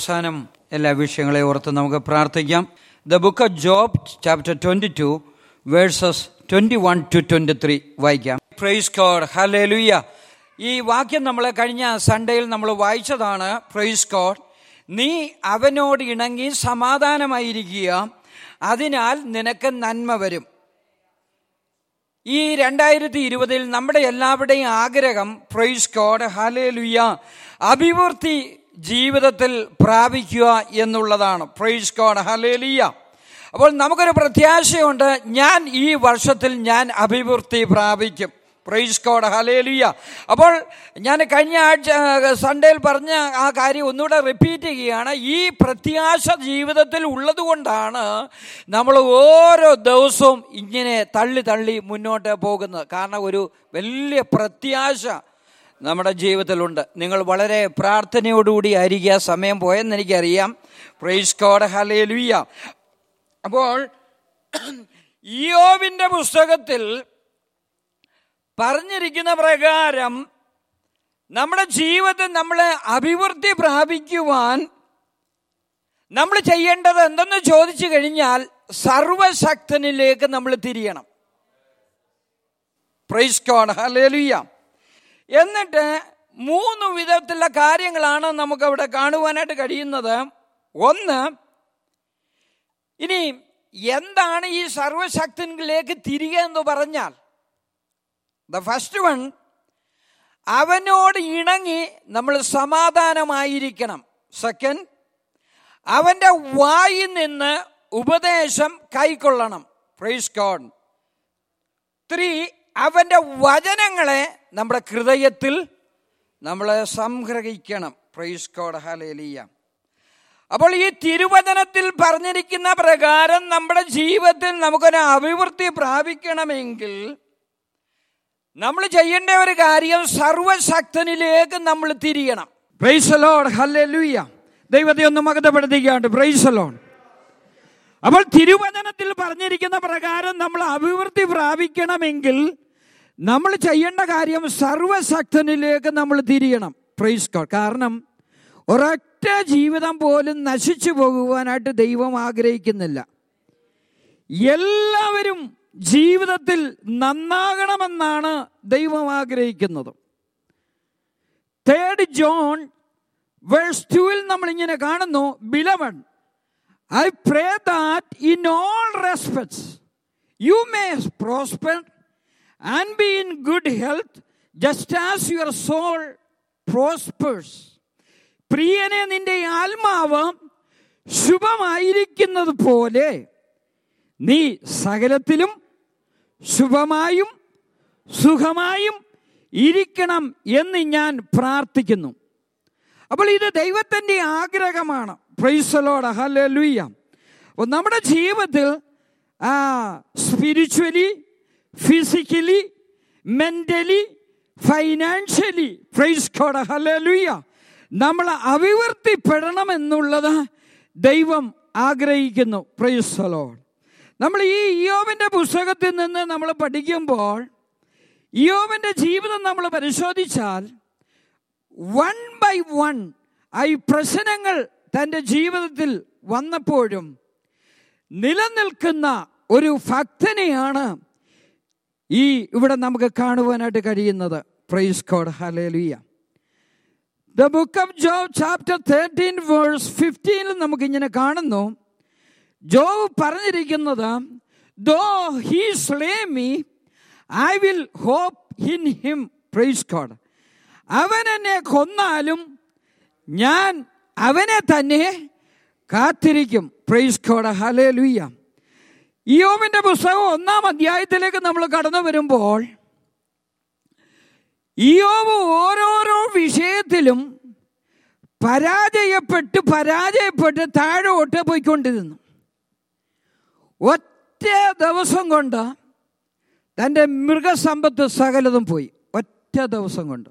അവസാനം എല്ലാ വിഷയങ്ങളെ ഓർത്ത് നമുക്ക് പ്രാർത്ഥിക്കാം the book of Job chapter twenty two verses twenty one to twenty three വായിക്കാം പ്രൈസ് കോഡ് ഹലേലുയ്യ ഈ വാക്യം നമ്മൾ കഴിഞ്ഞ സൺഡേയിൽ നമ്മൾ വായിച്ചതാണ് പ്രൈസ് കോഡ് നീ അവനോട് ഇണങ്ങി സമാധാനമായിരിക്കുക അതിനാൽ നിനക്ക് നന്മ വരും ഈ രണ്ടായിരത്തി ഇരുപതിൽ നമ്മുടെ എല്ലാവരുടെയും ആഗ്രഹം പ്രൈസ് കോഡ് ഹലേലുയ്യ അഭിവൃദ്ധി ജീവിതത്തിൽ പ്രാപിക്കുക എന്നുള്ളതാണ് പ്രൈസ് കോഡ് ഹലേലിയ അപ്പോൾ നമുക്കൊരു പ്രത്യാശയുണ്ട് ഞാൻ ഈ വർഷത്തിൽ ഞാൻ അഭിവൃദ്ധി പ്രാപിക്കും പ്രൈസ് കോഡ് ഹലേലിയ അപ്പോൾ ഞാൻ കഴിഞ്ഞ ആഴ്ച സൺഡേയിൽ പറഞ്ഞ ആ കാര്യം ഒന്നുകൂടെ റിപ്പീറ്റ് ചെയ്യുകയാണ് ഈ പ്രത്യാശ ജീവിതത്തിൽ ഉള്ളതുകൊണ്ടാണ് നമ്മൾ ഓരോ ദിവസവും ഇങ്ങനെ തള്ളി തള്ളി മുന്നോട്ട് പോകുന്നത് കാരണം ഒരു വലിയ പ്രത്യാശ നമ്മുടെ ജീവിതത്തിലുണ്ട് നിങ്ങൾ വളരെ പ്രാർത്ഥനയോടുകൂടി ആയിരിക്കുക സമയം പോയെന്ന് എനിക്കറിയാം പ്രൈസ് കോഡ് ഹലേലുയ്യ അപ്പോൾ ഇയോവിന്റെ പുസ്തകത്തിൽ പറഞ്ഞിരിക്കുന്ന പ്രകാരം നമ്മുടെ ജീവിതത്തിൽ നമ്മളെ അഭിവൃദ്ധി പ്രാപിക്കുവാൻ നമ്മൾ ചെയ്യേണ്ടത് എന്തെന്ന് ചോദിച്ചു കഴിഞ്ഞാൽ സർവശക്തനിലേക്ക് നമ്മൾ തിരിയണം പ്രൈസ് കോഡ് ഹലേലുയ്യ എന്നിട്ട് മൂന്ന് വിധത്തിലുള്ള കാര്യങ്ങളാണ് നമുക്ക് അവിടെ കാണുവാനായിട്ട് കഴിയുന്നത് ഒന്ന് ഇനി എന്താണ് ഈ സർവശക്തനിലേക്ക് തിരികെ എന്ന് പറഞ്ഞാൽ ദ ഫസ്റ്റ് വൺ അവനോട് ഇണങ്ങി നമ്മൾ സമാധാനമായിരിക്കണം സെക്കൻഡ് അവന്റെ വായിൽ നിന്ന് ഉപദേശം കൈക്കൊള്ളണം പ്രൈസ് ഗോഡ് ത്രീ അവന്റെ വചനങ്ങളെ നമ്മുടെ ഹൃദയത്തിൽ നമ്മൾ സംഗ്രഹിക്കണം പ്രൈസ് കോഡ് ഹലേലിയ അപ്പോൾ ഈ തിരുവചനത്തിൽ പറഞ്ഞിരിക്കുന്ന പ്രകാരം നമ്മുടെ ജീവിതത്തിൽ നമുക്കൊരു അഭിവൃദ്ധി പ്രാപിക്കണമെങ്കിൽ നമ്മൾ ചെയ്യേണ്ട ഒരു കാര്യം സർവശക്തനിലേക്ക് നമ്മൾ തിരിയണം പ്രൈസലോഡ് ഹല്ലേലൂയ ദൈവത്തെ ഒന്ന് മകതപ്പെടുത്തിക്കാണ്ട് പ്രൈസലോൺ അപ്പോൾ തിരുവചനത്തിൽ പറഞ്ഞിരിക്കുന്ന പ്രകാരം നമ്മൾ അഭിവൃദ്ധി പ്രാപിക്കണമെങ്കിൽ നമ്മൾ ചെയ്യേണ്ട കാര്യം സർവശക്തനിലേക്ക് നമ്മൾ തിരിയണം പ്രൈസ് ഗോഡ് കാരണം ഒരൊറ്റ ജീവിതം പോലും നശിച്ചു പോകുവാനായിട്ട് ദൈവം ആഗ്രഹിക്കുന്നില്ല എല്ലാവരും ജീവിതത്തിൽ നന്നാകണമെന്നാണ് ദൈവം ആഗ്രഹിക്കുന്നത് തേർഡ് ജോൺ വേഴ്സ് ടുവിൽ നമ്മൾ ഇങ്ങനെ കാണുന്നു beloved I pray that in all respects you may prosper and be in good health just as your soul prospers പ്രിയനെ നിന്റെ ആത്മാവ് ശുഭമായിരിക്കുന്നത് പോലെ നീ സകലത്തിലും ശുഭമായും സുഖമായും ഇരിക്കണം എന്ന് ഞാൻ പ്രാർത്ഥിക്കുന്നു അപ്പോൾ ഇത് ദൈവത്തിൻ്റെ ആഗ്രഹമാണ് പ്രൈസലോട് ഹല്ലേലൂയ അപ്പോൾ നമ്മുടെ ജീവിതത്തിൽ ആ spiritually physically mentally financially praise God hallelujah നമ്മൾ അഭിവൃദ്ധിപ്പെടണമെന്നുള്ളത് ദൈവം ആഗ്രഹിക്കുന്നു പ്രൈസലോഡ് നമ്മൾ ഈ ഇയോവിൻ്റെ പുസ്തകത്തിൽ നിന്ന് നമ്മൾ പഠിക്കുമ്പോൾ ഇയോവിൻ്റെ ജീവിതം നമ്മൾ പരിശോധിച്ചാൽ വൺ ബൈ വൺ ഈ പ്രശ്നങ്ങൾ തൻ്റെ ജീവിതത്തിൽ വന്നപ്പോഴും നിലനിൽക്കുന്ന ഒരു ഭക്തനെയാണ് ഈ ഇവിടെ നമുക്ക് കാണുവാനായിട്ട് കഴിയുന്നത് praise God hallelujah the book of Job chapter thirteen verse ഫിഫ്റ്റീനിൽ നമുക്ക് ഇങ്ങനെ കാണുന്നു ജോബ് പറഞ്ഞിരിക്കുന്നത് though he slay me I will hope in him praise God അവൻ എന്നെ കൊന്നാലും ഞാൻ അവനെ തന്നെ കാത്തിരിക്കും പ്രൈസ് കോഡ് ഹലേ ലുയ്യ ഇയോമിന്റെ പുസ്തകം ഒന്നാം അധ്യായത്തിലേക്ക് നമ്മൾ കടന്നു വരുമ്പോൾ ഇയോവ് ഓരോരോ വിഷയത്തിലും പരാജയപ്പെട്ട് പരാജയപ്പെട്ട് താഴോട്ട് പോയിക്കൊണ്ടിരുന്നു ഒറ്റ ദിവസം കൊണ്ട് തൻ്റെ മൃഗസമ്പത്ത് സകലതും പോയി ഒറ്റ ദിവസം കൊണ്ട്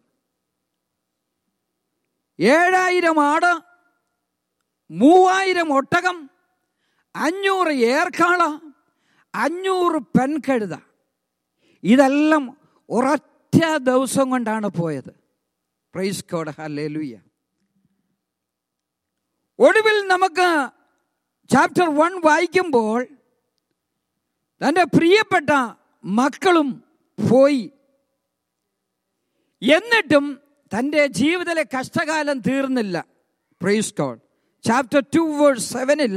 ഏഴായിരം ആട് മൂവായിരം ഒട്ടകം അഞ്ഞൂറ് ഏർക്കാള അഞ്ഞൂറ് പെൺകഴുത ഇതെല്ലാം ഒരൊറ്റ ദിവസം കൊണ്ടാണ് പോയത് പ്രൈസ് കോഡ് ഹല്ലേലൂയ ഒടുവിൽ നമുക്ക് ചാപ്റ്റർ വൺ വായിക്കുമ്പോൾ തൻ്റെ പ്രിയപ്പെട്ട മക്കളും പോയി എന്നിട്ടും തൻ്റെ ജീവിതത്തിലെ കഷ്ടകാലം തീർന്നില്ല praise God chapter two verse സെവനിൽ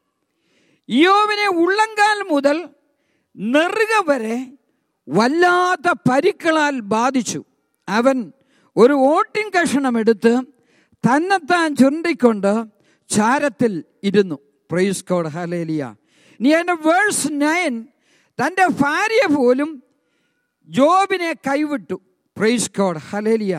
ഇയോവിനെ ഉള്ളങ്കാൽ മുതൽ നെറുക വരെ വല്ലാത്ത പരിക്കളാൽ ബാധിച്ചു അവൻ ഒരു ഓട്ടിൻ കഷണം എടുത്ത് തന്നെത്താൻ ചുരുണ്ടിക്കൊണ്ട് ചാരത്തിൽ ഇരുന്നു പ്രൈസ് കോഡ് ഹലേലിയ ഇനി എൻ്റെ വേഴ്സ് നയൻ തൻ്റെ ഭാര്യ പോലും ജോബിനെ കൈവിട്ടു പ്രൈസ് കോഡ് ഹലേലിയ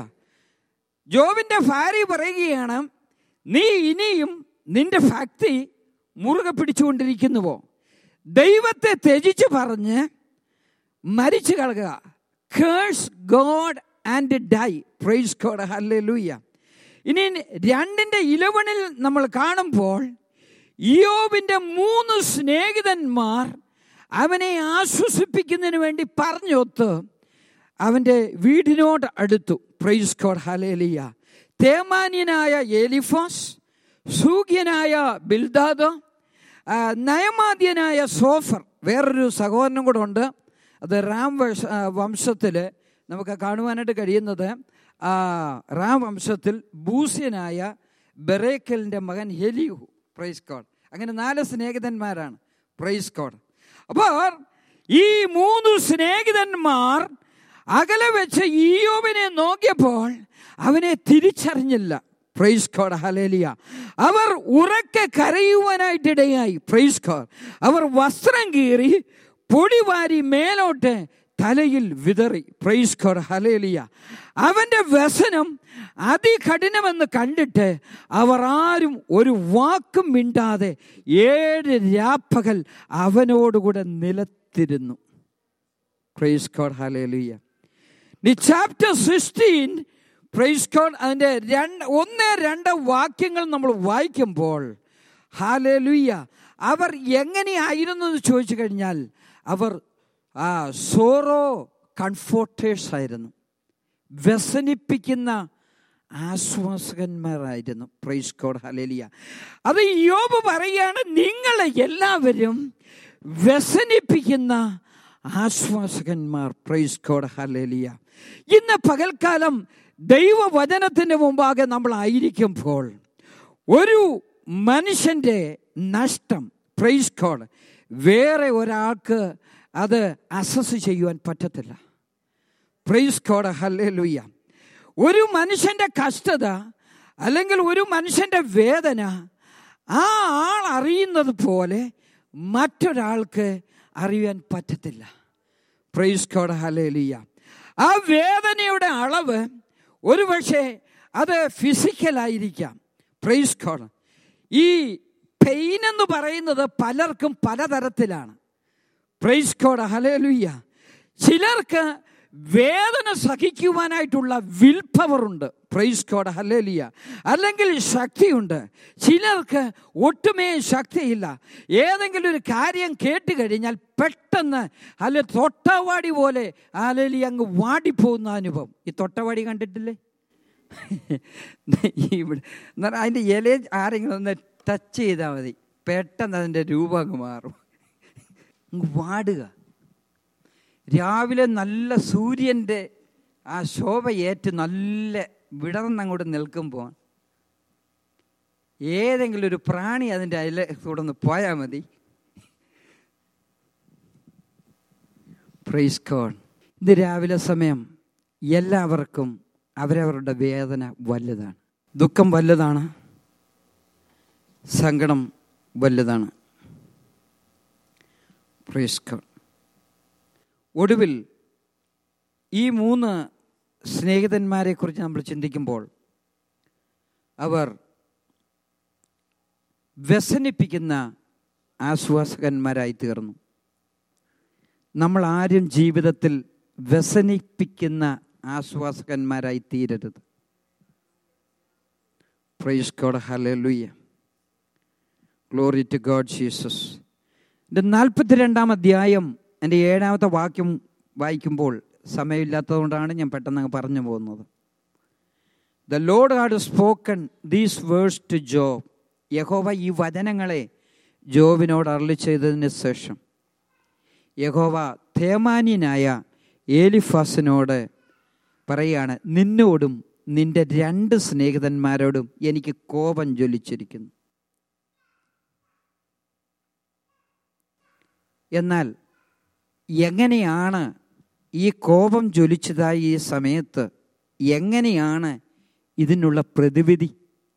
ജോബിൻ്റെ ഭാര്യ പറയുകയാണ് നീ ഇനിയും നിന്റെ ഭക്തി മുറുകെ പിടിച്ചുകൊണ്ടിരിക്കുന്നുവോ ദൈവത്തെ ത്യജിച്ച് പറഞ്ഞ് മരിച്ചു കളക curse God and die praise God hallelujah ഇനി രണ്ടിൻ്റെ ഇലവണിൽ നമ്മൾ കാണുമ്പോൾ ഇയോബിൻ്റെ മൂന്ന് സ്നേഹിതന്മാർ അവനെ ആശ്വസിപ്പിക്കുന്നതിന് വേണ്ടി പറഞ്ഞൊത്ത് അവൻ്റെ വീടിനോട് അടുത്തു പ്രൈസ് ഗോഡ് ഹലേലിയ തേമാന്യനായ എലിഫോസ് സൂഗ്യനായ ബിൽദാദ് ആ, നയമാദ്യനായ സോഫർ വേറൊരു സഹോദരനും കൂടെ ഉണ്ട് അത് റാം വംശ വംശത്തിൽ നമുക്ക് കാണുവാനായിട്ട് കഴിയുന്നത് ആ, റാം വംശത്തിൽ ബൂസ്യനായ ബെറേക്കലിൻ്റെ മകൻ ഹെലിയു പ്രൈസ് കോഡ് അങ്ങനെ നാല് സ്നേഹിതന്മാരാണ് പ്രൈസ് കോഡ് അപ്പോൾ ഈ മൂന്ന് സ്നേഹിതന്മാർ അകലെ വെച്ച് ഈയോബിനെ നോക്കിയപ്പോൾ അവനെ തിരിച്ചറിഞ്ഞില്ല പ്രൈസ് കോഡ് ഹലേലിയ അവർ ഉറക്കെ കരയുവാനായിട്ടിടയായി പ്രൈസ് കോഡ് അവർ വസ്ത്രം കീറി പൊടി വാരി മേലോട്ട് തലയിൽ വിതറി പ്രൈസ് കോഡ് ഹലേലിയ അവൻ്റെ വ്യസനം അതികഠിനമെന്ന് കണ്ടിട്ട് അവർ ആരും ഒരു വാക്കും മിണ്ടാതെ ഏഴ് രാപ്പകൽ അവനോടുകൂടെ നിലത്തിരുന്നു പ്രൈസ് കോഡ് ഹലേലിയ ഈ ചാപ്റ്റർ സിക്സ്റ്റീൻ പ്രൈസ് കോഡ് അതിൻ്റെ രണ്ട് ഒന്ന് രണ്ട് വാക്യങ്ങൾ നമ്മൾ വായിക്കുമ്പോൾ ഹാലേലുയ്യ അവർ എങ്ങനെയായിരുന്നു എന്ന് ചോദിച്ചു കഴിഞ്ഞാൽ അവർ ആ സോറോ കംഫോർട്ടേഴ്സ് ആയിരുന്നു വ്യസനിപ്പിക്കുന്ന ആശ്വാസകന്മാരായിരുന്നു പ്രൈസ് കോഡ് ഹലേലിയ അത് യോബ് പറയുകയാണ് നിങ്ങളെ എല്ലാവരും വ്യസനിപ്പിക്കുന്ന ആശ്വാസകന്മാർ പ്രൈസ് കോഡ് ഹലേലിയ ഇന്ന് പകൽക്കാലം ദൈവവചനത്തിൻ്റെ മുമ്പാകെ നമ്മൾ ആയിരിക്കുമ്പോൾ ഒരു മനുഷ്യൻ്റെ നഷ്ടം പ്രൈസ് കോഡ് വേറെ ഒരാൾക്ക് അത് അസസ് ചെയ്യുവാൻ പറ്റത്തില്ല പ്രൈസ് കോഡ് ഹല്ലേലൂയ ഒരു മനുഷ്യൻ്റെ കഷ്ടത അല്ലെങ്കിൽ ഒരു മനുഷ്യൻ്റെ വേദന ആ ആൾ അറിയുന്നത് പോലെ മറ്റൊരാൾക്ക് അറിയാൻ പറ്റത്തില്ല പ്രൈസ് കോഡ് ഹലേലിയ ആ വേദനയുടെ അളവ് ഒരുപക്ഷെ അത് ഫിസിക്കലായിരിക്കാം പ്രൈസ് കോഡ് ഈ പെയിൻ എന്ന് പറയുന്നത് പലർക്കും പലതരത്തിലാണ് പ്രൈസ് കോഡ് ഹലേലുയ്യ ചിലർക്ക് വേദന സഹിക്കുവാനായിട്ടുള്ള വിൽ പവർ ഉണ്ട് പ്രൈസ് കോഡ് ഹലേലിയ അല്ലെങ്കിൽ ശക്തിയുണ്ട് ചിലർക്ക് ഒട്ടുമേ ശക്തിയില്ല ഏതെങ്കിലും ഒരു കാര്യം കേട്ട് കഴിഞ്ഞാൽ പെട്ടെന്ന് അല്ലെ തൊട്ടവാടി പോലെ അല്ലെ അങ്ങ് വാടിപ്പോകുന്ന അനുഭവം ഈ തൊട്ടവാടി കണ്ടിട്ടില്ലേ ഇവിടെ എന്നാൽ അതിൻ്റെ ഇല ആരെങ്കിലും ഒന്ന് ടച്ച് ചെയ്താൽ മതി പെട്ടെന്ന് അതിൻ്റെ രൂപം അങ്ങ് മാറും അങ്ങ് വാടുക രാവിലെ നല്ല സൂര്യൻ്റെ ആ ശോഭ ഏറ്റ് നല്ല വിടർന്നങ്ങോട്ട് നിൽക്കുമ്പോൾ ഏതെങ്കിലും ഒരു പ്രാണി അതിൻ്റെ അതിലെ കൂടെ ഒന്ന് പോയാൽ മതി പ്രൈസ് കോൺ ഇത് രാവിലെ സമയം എല്ലാവർക്കും അവരവരുടെ വേദന വലുതാണ് ദുഃഖം വലുതാണ് സങ്കടം വലുതാണ് പ്രൈസ് കോൺ ഒടുവിൽ ഈ മൂന്ന് സ്നേഹിതന്മാരെ കുറിച്ച് നമ്മൾ ചിന്തിക്കുമ്പോൾ അവർ വ്യസനിപ്പിക്കുന്ന ആശ്വാസകന്മാരായി തീർന്നു നമ്മൾ ആരും ജീവിതത്തിൽ വ്യസനിപ്പിക്കുന്ന ആശ്വാസകന്മാരായി തീരരുത് praise God hallelujah glory to God Jesus ഇത് നാൽപ്പത്തിരണ്ടാം അധ്യായം എൻ്റെ ഏഴാമത്തെ വാക്യം വായിക്കുമ്പോൾ സമയമില്ലാത്തതുകൊണ്ടാണ് ഞാൻ പെട്ടെന്ന് അങ്ങ് പറഞ്ഞു പോകുന്നത് the Lord had spoken these verse to Job യഹോവ ഈ വചനങ്ങളെ ജോബിനോട് അരളി ചെയ്തതിന് ശേഷം യഹോവ തേമാന്യനായ ഏലിഫാസിനോട് പറയാണ് നിന്നോടും നിന്റെ രണ്ട് സ്നേഹിതന്മാരോടും എനിക്ക് കോപം ജ്വലിച്ചിരിക്കുന്നു എന്നാൽ എങ്ങനെയാണ് ഈ കോപം ജ്വലിച്ചതായി ഈ സമയത്ത് എങ്ങനെയാണ് ഇതിനുള്ള പ്രതിവിധി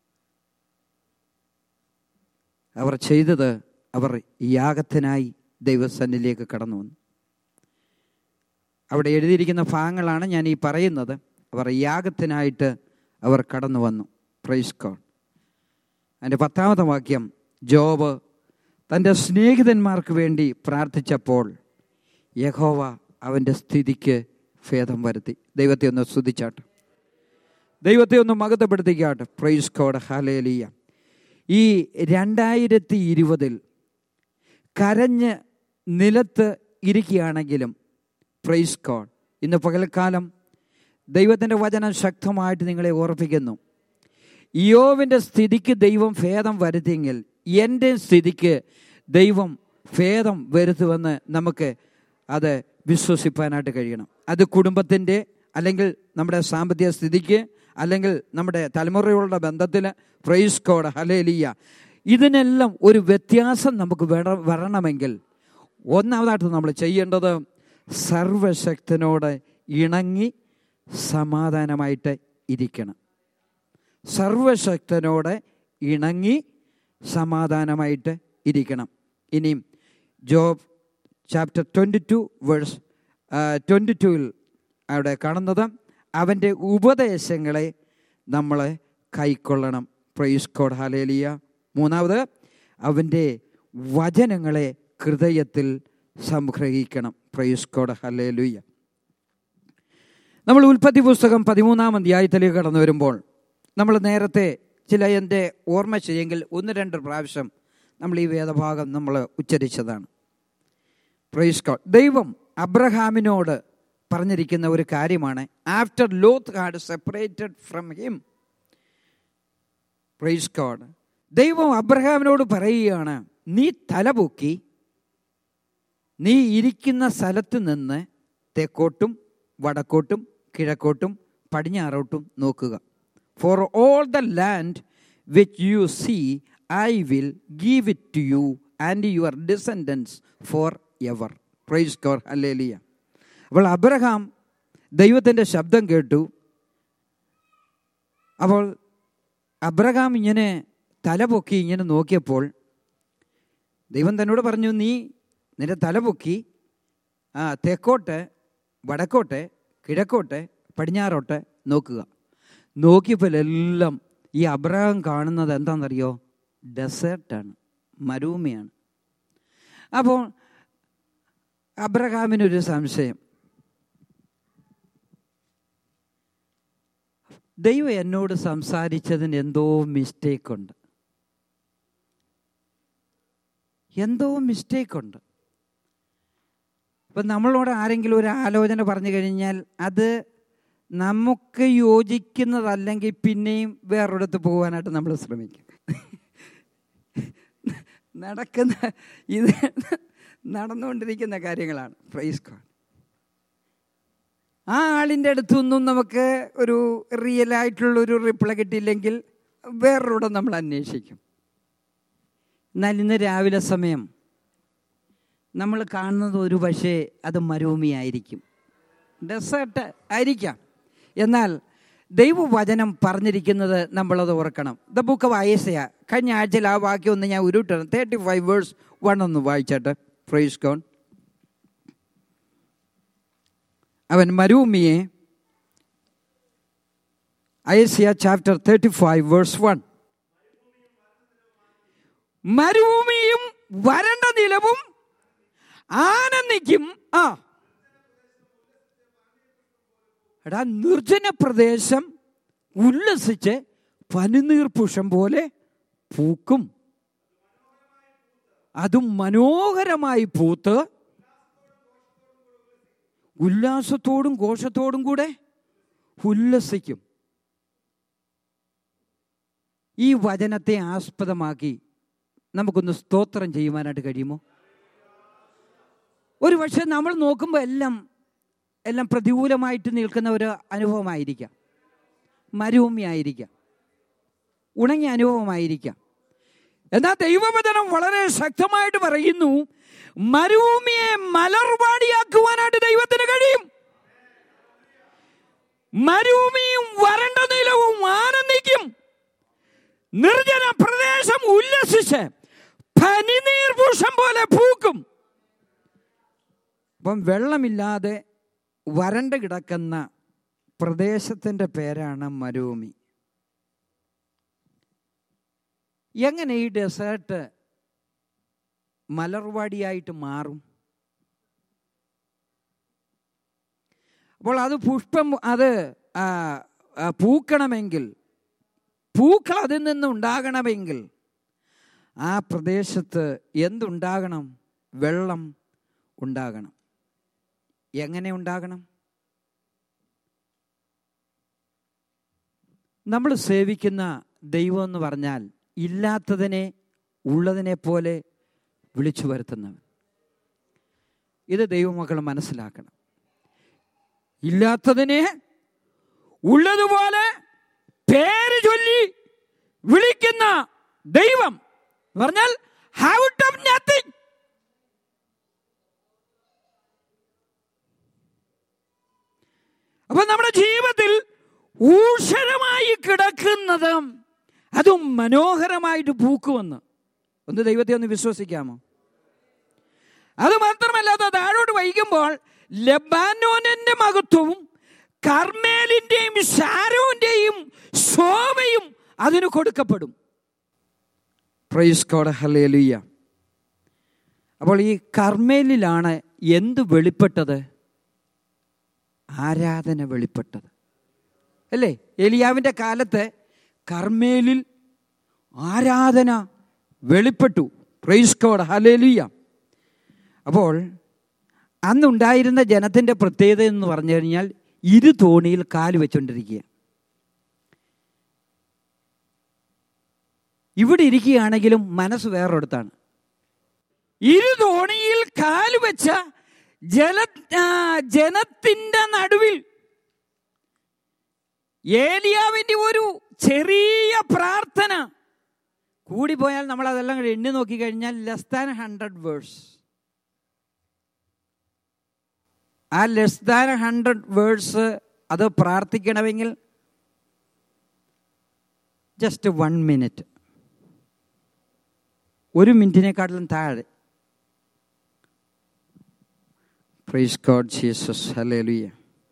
അവർ ചെയ്തത് അവർ യാഗത്തിനായി ദൈവസന്നിലേക്ക് കടന്നു വന്നു അവിടെ എഴുതിയിരിക്കുന്ന ഭാഗങ്ങളാണ് ഞാൻ ഈ പറയുന്നത് അവർ യാഗത്തിനായിട്ട് അവർ കടന്നു വന്നു പ്രൈസ് കോൺ അതിൻ്റെ പത്താമത്തെ വാക്യം ജോബ് തൻ്റെ സ്നേഹിതന്മാർക്ക് വേണ്ടി പ്രാർത്ഥിച്ചപ്പോൾ യഹോവ അവൻ്റെ സ്ഥിതിക്ക് ഭേദം വരുത്തി ദൈവത്തെ ഒന്ന് സ്തുതിച്ചാട്ടെ ദൈവത്തെ ഒന്ന് മകത്തപ്പെടുത്തിക്കാട്ടെ പ്രൈസ് കോഡ് ഹാലേലിയ ഈ രണ്ടായിരത്തി ഇരുപതിൽ കരഞ്ഞ് നിലത്ത് ഇരിക്കുകയാണെങ്കിലും പ്രൈസ് കോഡ് ഇന്ന് പകൽക്കാലം ദൈവത്തിൻ്റെ വചനം ശക്തമായിട്ട് നിങ്ങളെ ഓർപ്പിക്കുന്നു യോവിൻ്റെ സ്ഥിതിക്ക് ദൈവം ഭേദം വരുത്തിയെങ്കിൽ എൻ്റെ സ്ഥിതിക്ക് ദൈവം ഭേദം വരുത്തുമെന്ന് നമുക്ക് അത് വിശ്വസിപ്പാനായിട്ട് കഴിയണം അത് കുടുംബത്തിൻ്റെ അല്ലെങ്കിൽ നമ്മുടെ സാമ്പത്തിക സ്ഥിതിക്ക് അല്ലെങ്കിൽ നമ്മുടെ തലമുറകളുടെ ബന്ധത്തിൽ പ്രൈസ് കോഡ് ഹലേലിയ ഇതിനെല്ലാം ഒരു വ്യത്യാസം നമുക്ക് വേണ വരണമെങ്കിൽ ഒന്നാമതായിട്ട് നമ്മൾ ചെയ്യേണ്ടത് സർവശക്തനോട് ഇണങ്ങി സമാധാനമായിട്ട് ഇരിക്കണം സർവശക്തനോട് ഇണങ്ങി സമാധാനമായിട്ട് ഇരിക്കണം ഇനിയും Job chapter twenty two verse twenty ടുവിൽ അവിടെ കാണുന്നത് അവൻ്റെ ഉപദേശങ്ങളെ നമ്മൾ കൈക്കൊള്ളണം പ്രൈസ് കോഡ് ഹാലേലിയ മൂന്നാമത് അവൻ്റെ വചനങ്ങളെ ഹൃദയത്തിൽ സംഗ്രഹിക്കണം പ്രൈസ് കോഡ് ഹലേലുയ്യ നമ്മൾ ഉൽപ്പത്തി പുസ്തകം പതിമൂന്നാം അധ്യായത്തിലേക്ക് കടന്നു വരുമ്പോൾ നമ്മൾ നേരത്തെ ചില എൻ്റെ ഓർമ്മ ചെയ്യെങ്കിൽ ഒന്ന് രണ്ട് പ്രാവശ്യം നമ്മൾ ഈ വേദഭാഗം നമ്മൾ ഉച്ചരിച്ചതാണ് പ്രൈസ് കോഡ് ദൈവം അബ്രഹാമിനോട് പറഞ്ഞിരിക്കുന്ന ഒരു കാര്യമാണ് after Lot had separated from him praise God ദൈവം അബ്രഹാമിനോട് പറയുകയാണ് നീ തലപൊക്കി നീ ഇരിക്കുന്ന സ്ഥലത്ത് നിന്ന് തെക്കോട്ടും വടക്കോട്ടും കിഴക്കോട്ടും പടിഞ്ഞാറോട്ടും നോക്കുക for all the land which you see I will give it to you and your descendants forever praise God hallelujah അപ്പോൾ അബ്രഹാം ദൈവത്തിൻ്റെ ശബ്ദം കേട്ടു അപ്പോൾ അബ്രഹാം ഇങ്ങനെ തലപൊക്കി ഇങ്ങനെ നോക്കിയപ്പോൾ ദൈവം തന്നോട് പറഞ്ഞു നീ നിന്റെ തലപൊക്കി ആ തെക്കോട്ട് വടക്കോട്ട് കിഴക്കോട്ട് പടിഞ്ഞാറോട്ട് നോക്കുക നോക്കിയപ്പോൾ എല്ലാം ഈ അബ്രഹാം കാണുന്നത് എന്താണെന്നറിയോ ഡെസേർട്ടാണ് മരുഭൂമിയാണ് അപ്പോൾ അബ്രഹാമിനൊരു സംശയം ദൈവം എന്നോട് സംസാരിച്ചതിന് എന്തോ മിസ്റ്റേക്ക് ഉണ്ട് എന്തോ മിസ്റ്റേക്ക് ഉണ്ട് ഇപ്പം നമ്മളോട് ആരെങ്കിലും ഒരു ആലോചന പറഞ്ഞു കഴിഞ്ഞാൽ അത് നമുക്ക് യോജിക്കുന്നതല്ലെങ്കിൽ പിന്നെയും വേറൊരിടത്ത് പോകാനായിട്ട് നമ്മൾ ശ്രമിക്കും നടക്കുന്ന ഇത് നടന്നുകൊണ്ടിരിക്കുന്ന കാര്യങ്ങളാണ് പ്രൈസ് കോഡ് ആ ആളിൻ്റെ അടുത്തൊന്നും നമുക്ക് ഒരു റിയൽ ആയിട്ടുള്ളൊരു റിപ്ലൈ കിട്ടിയില്ലെങ്കിൽ വേറൊരിടം നമ്മൾ അന്വേഷിക്കും എന്നാൽ ഇന്ന് രാവിലെ സമയം നമ്മൾ കാണുന്നത് ഒരു പക്ഷേ അത് മരുഭൂമിയായിരിക്കും ഡെസേർട്ട് ആയിരിക്കാം എന്നാൽ ദൈവവചനം പറഞ്ഞിരിക്കുന്നത് നമ്മളത് ഓർക്കണം ദ ബുക്ക് ഓഫ് ഐസയ കഴിഞ്ഞ ആഴ്ചയിൽ ആ വാക്യം ഒന്ന് ഞാൻ ഉരുട്ടണം തേർട്ടി ഫൈവ് വേഴ്സ് വൺ ഒന്ന് വായിച്ചാട്ടെ ഫ്രൈസ് കോൺ അവൻ മരുഭൂമിയെ Isaiah chapter thirty five verse one മരുഭൂമിയും വരണ്ട നിലവും ആനന്ദിക്കും ആ എടാ നിർജ്ജന പ്രദേശം ഉല്ലസിച്ച് പനിനീർ പുഷം പോലെ പൂക്കും അതും മനോഹരമായി പൂത്ത് ഉല്ലാസത്തോടും ഘോഷത്തോടും കൂടെ ഉല്ലസിക്കും ഈ വചനത്തെ ആസ്പദമാക്കി നമുക്കൊന്ന് സ്തോത്രം ചെയ്യുവാനായിട്ട് കഴിയുമോ ഒരു പക്ഷെ നമ്മൾ നോക്കുമ്പോൾ എല്ലാം എല്ലാം പ്രതികൂലമായിട്ട് നിൽക്കുന്ന ഒരു അനുഭവമായിരിക്കാം മരുഭൂമി ആയിരിക്കാം ഉണങ്ങിയ അനുഭവമായിരിക്കാം എന്നാൽ ദൈവവചനം വളരെ ശക്തമായിട്ട് പറയുന്നു മരുഭൂമിയെ മലർവാടിയാക്കുവാനായിട്ട് ദൈവത്തിന് കഴിയും മരുഭൂമിയും വരണ്ട നിലവും ആനന്ദിക്കും നിർജ്ജന പ്രദേശം ഉല്ലസിച്ച് പനിനീർ പുഷം പോലെ പൂക്കും അപ്പം വെള്ളമില്ലാതെ വരണ്ട് കിടക്കുന്ന പ്രദേശത്തിൻ്റെ പേരാണ് മരുഭൂമി എങ്ങനെ ഈ ഡെസേർട്ട് മലർവാടിയായിട്ട് മാറും അപ്പോൾ അത് പുഷ്പം അത് ആ, ആ, പൂക്കണമെങ്കിൽ പൂക്കൾ അതിൽ നിന്ന് ഉണ്ടാകണമെങ്കിൽ ആ പ്രദേശത്ത് എന്തുണ്ടാകണം വെള്ളം ഉണ്ടാകണം എങ്ങനെ ഉണ്ടാകണം നമ്മൾ സേവിക്കുന്ന ദൈവം എന്ന് പറഞ്ഞാൽ ഇല്ലാത്തതിനെ ഉള്ളതിനെ പോലെ വിളിച്ചു വരുത്തുന്നവൻ ഇത് ദൈവമക്കൾ മനസ്സിലാക്കണം ഇല്ലാത്തതിനെ ഉള്ളതുപോലെ പേര് ചൊല്ലി വിളിക്കുന്ന ദൈവം എന്ന് പറഞ്ഞാൽ ഔട്ട് ഓഫ് നത്തിങ് അപ്പൊ നമ്മുടെ ജീവിതത്തിൽ ഊഷരമായി കിടക്കുന്നത് അതും മനോഹരമായിട്ട് പൂക്കുമെന്ന് ഒന്ന് ദൈവത്തെ ഒന്ന് വിശ്വസിക്കാമോ അത് മാത്രമല്ല അത് താഴോട്ട് വൈകുമ്പോൾ ലബാനോനിന്റെ മഹത്വവും കർമ്മേലിന്റെയും ഷാരോന്റെയും ശോഭയും അതിന് കൊടുക്കപ്പെടും പ്രൈസ് കോഡ് ഹല്ലേലൂയ അപ്പോൾ ഈ കർമ്മേലിലാണ് എന്ത് വെളിപ്പെട്ടത് ആരാധന വെളിപ്പെട്ടത് അല്ലേ എലിയാവിൻ്റെ കാലത്ത് കർമ്മേലിൽ ആരാധന വെളിപ്പെട്ടു പ്രൈസ് കോഡ് ഹലേലുയ്യ അപ്പോൾ അന്നുണ്ടായിരുന്ന ജനത്തിൻ്റെ പ്രത്യേകത എന്ന് പറഞ്ഞു കഴിഞ്ഞാൽ ഇരു തോണിയിൽ കാല് വെച്ചുകൊണ്ടിരിക്കുക ഇവിടെ ഇരിക്കുകയാണെങ്കിലും മനസ്സ് വേറൊരിടത്താണ് ഇരു തോണിയിൽ കാല് വെച്ച ജല ആ, ജനത്തിന്റെ നടുവിൽ ഏലിയാവിന്റെ ഒരു ചെറിയ പ്രാർത്ഥന കൂടിപ്പോയാൽ നമ്മൾ അതെല്ലാം കൂടി എണ്ണി നോക്കി കഴിഞ്ഞാൽ ലെസ് ദാൻ ഹൺഡ്രഡ് വേഴ്സ് ആ ലെസ് ദാൻ ഹൺഡ്രഡ് വേഴ്സ് അത് പ്രാർത്ഥിക്കണമെങ്കിൽ ജസ്റ്റ് വൺ മിനിറ്റ് ഒരു മിനിറ്റിനെക്കാട്ടിലും താഴെ പ്രൈസ് ഗോഡ് ജീസസ് ഹല്ലേലൂയ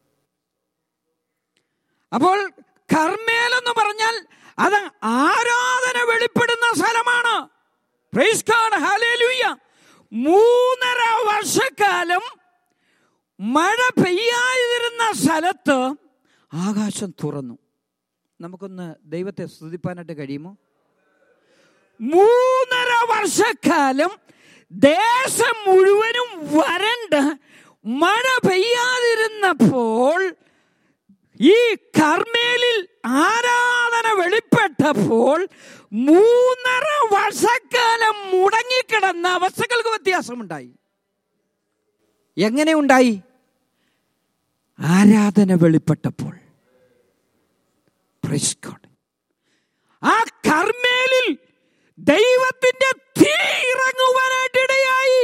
അപ്പോൾ കർമ്മേൽ എന്ന് പറഞ്ഞാൽ അത് ആരാധന വെളിപ്പെടുന്ന സ്ഥലമാണ് പ്രൈസ് ഗോഡ് ഹല്ലേലൂയ മൂന്നര വർഷക്കാലം മഴ പെയ്യാതിരുന്ന സ്ഥലത്ത് ആകാശം തുറന്നു നമുക്കൊന്ന് ദൈവത്തെ സ്തുതിപ്പാനായിട്ട് കഴിയുമോ മൂന്നര വർഷക്കാലം ദേശം മുഴുവനും വരണ്ട് മഴ പെയ്യാതിരുന്നപ്പോൾ ഈ കർമ്മേലിൽ ആരാധന വെളിപ്പെട്ടപ്പോൾ മൂന്നര വർഷക്കാലം മുടങ്ങിക്കിടന്ന അവസ്ഥകൾക്ക് വ്യത്യാസമുണ്ടായി എങ്ങനെ ഉണ്ടായി ആരാധന വെളിപ്പെട്ടപ്പോൾ Praise God. ആ കർമ്മേലിൽ ദൈവത്തിന്റെ തീ ഇറങ്ങുവാനായിട്ട് ഇടയായി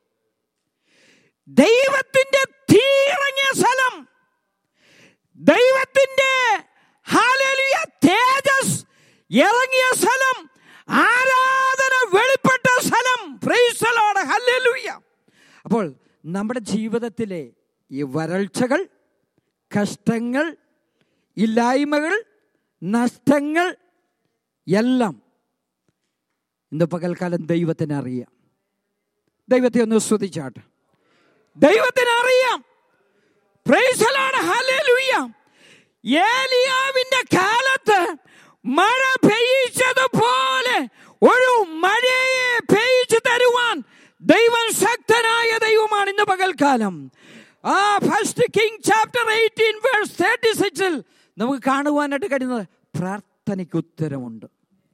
ദൈവത്തിന്റെ തീ ഇറങ്ങിയ സ്ഥലം ദൈവത്തിന്റെ ഹാലലിയ തേജസ് ഇറങ്ങിയ സ്ഥലം ആരാധന വെളിപ്പെട്ട സ്ഥലം പ്രൈസലോട് ഹല്ലേലൂയ അപ്പോൾ നമ്മുടെ ജീവിതത്തിലെ ഈ വരൾച്ചകൾ കഷ്ടങ്ങൾ ഇല്ലായ്മകൾ നഷ്ടങ്ങൾ എല്ലാം ഇന്ന് പകൽക്കാലം ദൈവത്തിന് അറിയാം ദൈവത്തെ ഒന്ന് സ്തുതിച്ചാട്ടെ ദൈവത്തിന് അറിയാം പ്രൈസലാണ് ഹല്ലേലൂയ ഏലിയാവിന്റെ കാലത്ത് മഴ പെയ്യിച്ചതുപോലെ ഒരു മഴയെ പെയ്യിച്ചു തരുവാൻ ദൈവം ശക്തനായ ദൈവമാണ് ഇന്ന് പകൽക്കാലം ആ first king chapter eighteen verse thirty സിക്സിൽ നമുക്ക് കാണുവാനായിട്ട് കഴിയുന്നത് പ്രാർത്ഥനയ്ക്ക് ഉത്തരമുണ്ട്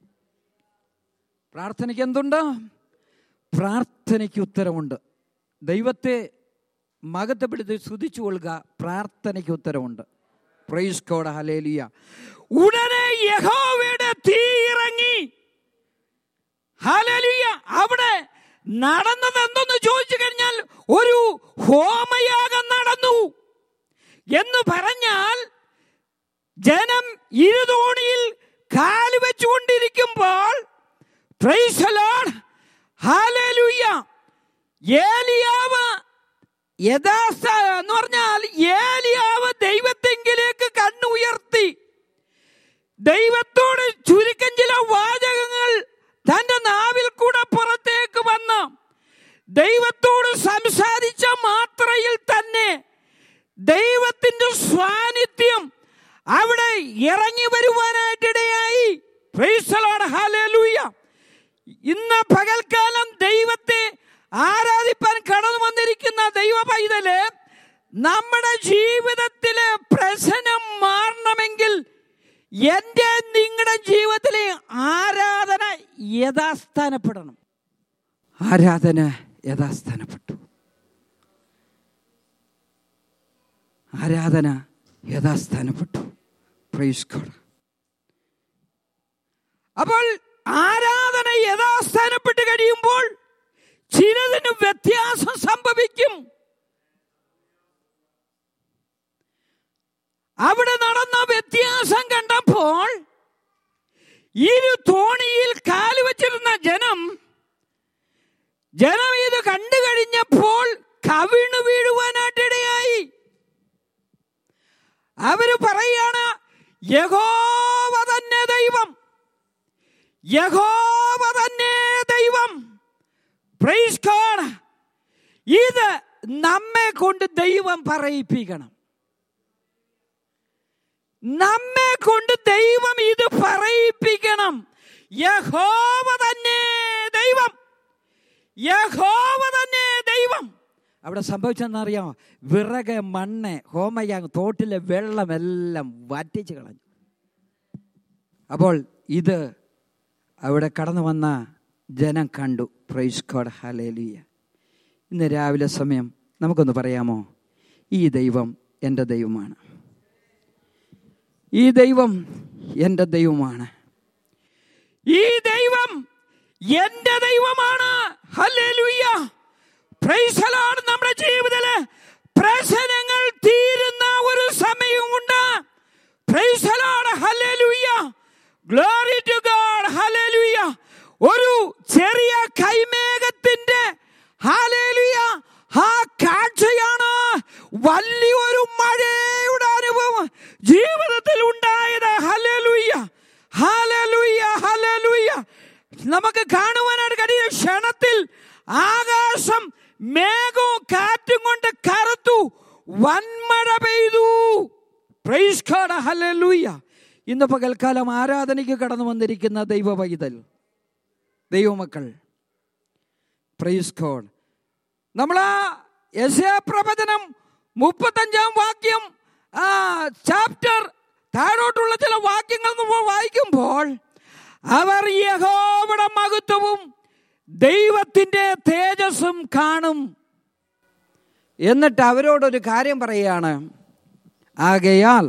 പ്രാർത്ഥനയ്ക്ക് എന്തുണ്ട് പ്രാർത്ഥനയ്ക്ക് ഉത്തരമുണ്ട് ദൈവത്തെ മകത്തപ്പെടുത്തി സ്തുതിച്ചു കൊള്ളുക പ്രാർത്ഥനയ്ക്ക് ഉത്തരമുണ്ട് പ്രൈസ് കോഡ് ഹലേലിയ ഉടനെ യഹോവയുടെ തീ ഇറങ്ങി ഹലേലിയ അവിടെ നടന്നത് എന്തെന്ന് ചോദിച്ചു കഴിഞ്ഞാൽ ഒരു ഹോമയാഗം നടന്നു എന്ന് പറഞ്ഞാൽ ജനം ഇരുതോണിയിൽ കാല് വെച്ചുകൊണ്ടിരിക്കുമ്പോൾ praise the Lord, hallelujah. ഏലിയാവ് യഥാസ്ഥ എന്ന് പറഞ്ഞാൽ ഏലിയാവ് ദൈവത്തെങ്കിലേക്ക് കണ്ണുയർത്തി ദൈവത്തോട് ചുരുക്കം ചില വാചകങ്ങൾ തന്റെ നാവിൽ കൂടെ പുറത്തേക്ക് വന്ന് ദൈവത്തോട് സംസാരിച്ച മാത്രയിൽ തന്നെ ദൈവത്തിന്റെ സാന്നിധ്യം അവിടെ ഇറങ്ങി വരുവാനായിട്ടിടയായി Praise the Lord. Hallelujah. ഇന്ന് പകൽക്കാലം ദൈവത്തെ ആരാധിപ്പാൻ കടന്നു വന്നിരിക്കുന്ന ദൈവ പൈതല് നമ്മുടെ ജീവിതത്തിലെ പ്രശ്നം മാറണമെങ്കിൽ എൻ്റെ നിങ്ങളുടെ ജീവിതത്തിലെ ആരാധന യഥാസ്ഥാനപ്പെടണം ആരാധന യഥാസ്ഥാനപ്പെട്ടു ആരാധന യഥാസ്ഥാനപ്പെട്ടു പ്രൈസ് ഗോഡ് അപ്പോൾ ആരാധന യഥാസ്ഥാനപ്പെട്ട് കഴിയുമ്പോൾ ചിലതിന് വ്യത്യാസം സംഭവിക്കും അവിടെ നടന്ന വ്യത്യാസം കണ്ടപ്പോൾ ഇരു തോണിയിൽ കാല് വച്ചിരുന്ന ജനം ജനം ഇത് കണ്ടു കഴിഞ്ഞപ്പോൾ കവിണു വീഴുവാനായിട്ടിടയായി അവര് പറയാണ് യഹോവ തന്നെ ദൈവം യഹോവ തന്നെ ദൈവം പ്രൈസ് ഗോഡ് ഇത് നമ്മെ കൊണ്ട് ദൈവം പറയിപ്പിക്കണം നമ്മെ കൊണ്ട് ദൈവം ഇത് പറയിപ്പിക്കണം യഹോവ തന്നെ ദൈവം യഹോവ തന്നെ ദൈവം അവിടെ സംഭവിച്ചെന്നറിയാമോ വിറക് മണ്ണ് ഹോമയാങ് തോട്ടിലെ വെള്ളമെല്ലാം വറ്റിച്ച് കളഞ്ഞു അപ്പോൾ ഇത് അവിടെ കടന്നു വന്ന ജനം കണ്ടു പ്രൈസ് ഗോഡ് ഹലേലിയ ഇന്ന് രാവിലെ സമയം നമുക്കൊന്ന് പറയാമോ ഈ ദൈവം എൻ്റെ ദൈവമാണ് ഈ ദൈവം എൻ്റെ ദൈവമാണ് ഈ ദൈവം എൻ്റെ ദൈവമാണ് ഹല്ലേലൂയ പ്രൈസ് ദി ലോർഡ് നമ്മുടെ ജീവിതത്തില് പ്രശ്നങ്ങൾ തീരുന്ന ഒരു സമയമുണ്ട് praise the Lord hallelujah glory to God hallelujah ഒരു ചെറിയ കൈമേഘത്തിന്റെ ഹല്ലേലൂയ ആ കാഴ്ചയാണ് വലിയൊരു മഴയുടെ അനുഭവം ജീവിതത്തിൽ ഉണ്ടായത് ഹല്ലേലൂയ ഹല്ലേലൂയ ഹല്ലേലൂയ നമുക്ക് കാണുവാനായിട്ട് കഴിയും ക്ഷണത്തിൽ ആകാശം മേഘവും കാറ്റും കൊണ്ട് കറുത്തു വൻമഴ പെയ്തു പ്രൈസ് ഗോഡ് ഹല്ലേലൂയ ഇന്ന് പകൽക്കാലം ആരാധനയ്ക്ക് കടന്നു വന്നിരിക്കുന്ന ദൈവ പൈതൽ ദൈവമക്കൾ പ്രൈസ് ഗോഡ് നമ്മൾ ആ യശയപ്രവചനം മുപ്പത്തഞ്ചാം വാക്യം ആ ചാപ്റ്റർ താഴോട്ടുള്ള ചില വാക്യങ്ങൾ നമ്മൾ വായിക്കുമ്പോൾ അവർ യഹോവയുടെ മഹത്വവും ദൈവത്തിന്റെ തേജസ്സും കാണും എന്നിട്ട് അവരോടൊരു കാര്യം പറയുകയാണ് ആകയാൽ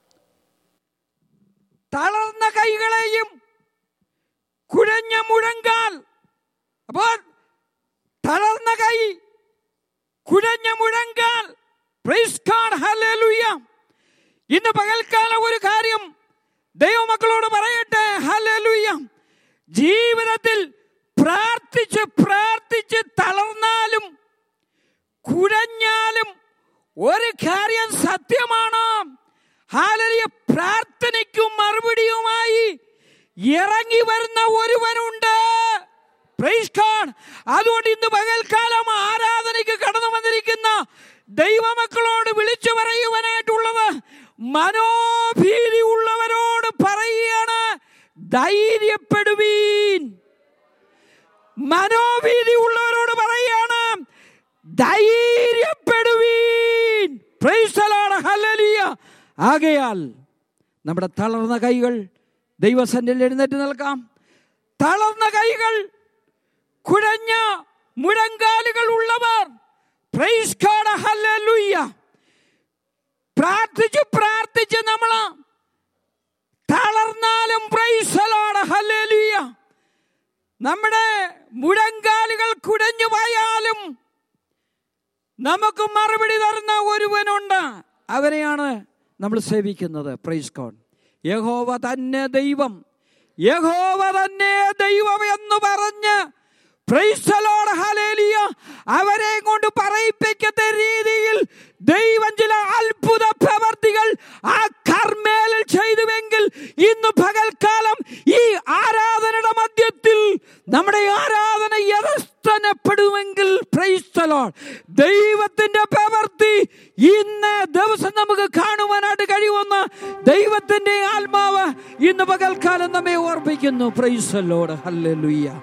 തളർന്ന കൈകളെയും കുഴഞ്ഞ മുഴങ്കാൽ അപ്പോൾ തളർന്ന കൈ കുഴഞ്ഞ മുഴങ്കാൽ Praise God, hallelujah. ഇന്ന് പകൽക്കാലം ഒരു കാര്യം ദൈവമക്കളോട് പറയട്ടെ ഹല്ലേലൂയ ജീവിതത്തിൽ പ്രാർത്ഥിച്ച് പ്രാർത്ഥിച്ച് തളർന്നാലും കുഴഞ്ഞാലും ഒരു കാര്യം സത്യമാണ് ഹാലലിയ പ്രാർത്ഥനയ്ക്കും മറുപടിയുമായി ഇറങ്ങി വരുന്ന ഒരുവനുണ്ട് Praise God. അതുകൊണ്ട് ഇന്ന് പകൽക്കാലം ആരാധനയ്ക്ക് കടന്നു വന്നിരിക്കുന്ന ദൈവമക്കളോട് വിളിച്ചു പറയുവാനായിട്ടുള്ളത് മനോഭീതി ഉള്ളവരോട് പറയുകയാണ് ധൈര്യപ്പെടുവീൻ മനോഭീതി ഉള്ളവരോട് പറയുകയാണ് ധൈര്യപ്പെടുവീൻ Praise the Lord. Hallelujah. ആകയാൽ നമ്മുടെ തളർന്ന കൈകൾ ദൈവസന്നിധിയിൽ എഴുന്നേറ്റ് നിൽക്കാം തളർന്ന കൈകൾ കുഴഞ്ഞ മുഴങ്കാലുകൾ ഉള്ളവർ പ്രൈസ് ഗോഡ് ഹല്ലേലൂയ പ്രാർത്ഥിച്ച് പ്രാർത്ഥിച്ച് നമ്മൾ തളർന്നാലും പ്രൈസലോട് ഹല്ലേലൂയ നമ്മുടെ മുഴങ്കാലുകൾ കുടഞ്ഞു പോയാലും നമുക്ക് മറുപടി തരുന്ന ഒരുവനുണ്ട് അവരെയാണ് നമ്മൾ സേവിക്കുന്നത് പ്രൈസ് കോൺ യഹോവ തന്നെ ദൈവം യഹോവ തന്നെ ദൈവം എന്ന് പറഞ്ഞ് പ്രൈസലോട് ഹലേലിയ അവരെ കൊണ്ട് പറയിപ്പിക്കുന്ന രീതിയിൽ ദൈവം ചില അത്ഭുത പ്രവർത്തികൾ ആ കർമ്മേലിൽ ചെയ്തുവെങ്കിൽ ഇന്ന് പകൽക്കാലം ഈ ആരാധനയുടെ മധ്യത്തിൽ നമ്മുടെ ആരാധന യഥസ്ഥനപ്പെടുമെങ്കിൽ പ്രൈസ്തലോൾ ദൈവത്തിന്റെ പ്രവർത്തി ഇന്ന് ദിവസം നമുക്ക് കാണുവാനായിട്ട് കഴിയുമെന്ന് ദൈവത്തിന്റെ ആത്മാവ് ഇന്ന് പകൽക്കാലം നമ്മെ ഓർപ്പിക്കുന്നു പ്രൈസലോട് ഹല്ലേലൂയ